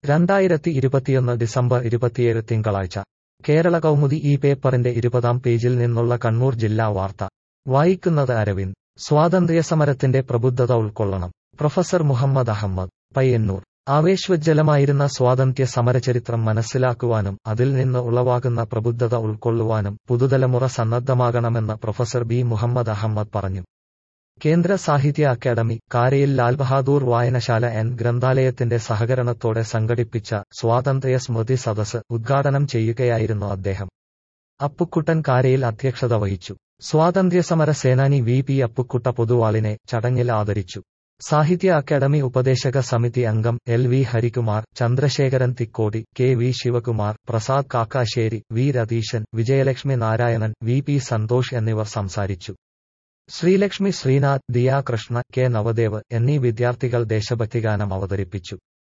രണ്ടായിരത്തി ഇരുപത്തിയൊന്ന് ഡിസംബർ ഇരുപത്തിയേഴ് തിങ്കളാഴ്ച കേരള കൗമുദി ഈ പേപ്പറിന്റെ ഇരുപതാം പേജിൽ നിന്നുള്ള കണ്ണൂർ ജില്ലാ വാർത്ത വായിക്കുന്നത് അരവിന്ദ് സ്വാതന്ത്ര്യസമരത്തിന്റെ പ്രബുദ്ധത ഉൾക്കൊള്ളണം പ്രൊഫസർ മുഹമ്മദ് അഹമ്മദ് പയ്യന്നൂർ ആവേശോജ്ജലമായിരുന്ന സ്വാതന്ത്ര്യ സമരചരിത്രം മനസ്സിലാക്കുവാനും അതിൽ നിന്ന് ഉളവാകുന്ന പ്രബുദ്ധത ഉൾക്കൊള്ളുവാനും പുതുതലമുറ സന്നദ്ധമാകണമെന്ന് പ്രൊഫസർ ബി മുഹമ്മദ് അഹമ്മദ് പറഞ്ഞു കേന്ദ്ര സാഹിത്യ അക്കാദമി കാരയിൽ ലാൽ ബഹാദൂർ വായനശാല എൻ ഗ്രന്ഥാലയത്തിന്റെ സഹകരണത്തോടെ സംഘടിപ്പിച്ച സ്വാതന്ത്ര്യ സ്മൃതി സദസ് ഉദ്ഘാടനം ചെയ്യുകയായിരുന്നു അദ്ദേഹം അപ്പുക്കുട്ടൻ കാരയിൽ അധ്യക്ഷത വഹിച്ചു സ്വാതന്ത്ര്യസമര സേനാനി വി പി അപ്പുക്കുട്ട പൊതുവാളിനെ ചടങ്ങിൽ ആദരിച്ചു സാഹിത്യ അക്കാദമി ഉപദേശക സമിതി അംഗം L V Harikumar Chandrasekharan Thikkodi K V Sivakumar Prasad Kakkassery V Ratheesan Vijayalakshmi Narayanan V P Santhosh എന്നിവർ സംസാരിച്ചു ശ്രീലക്ഷ്മി ശ്രീനാഥ് ദിയ കൃഷ്ണ കെ നവദേവ് എന്നീ വിദ്യാർത്ഥികൾ ദേശഭക്തിഗാനം അവതരിപ്പിച്ചു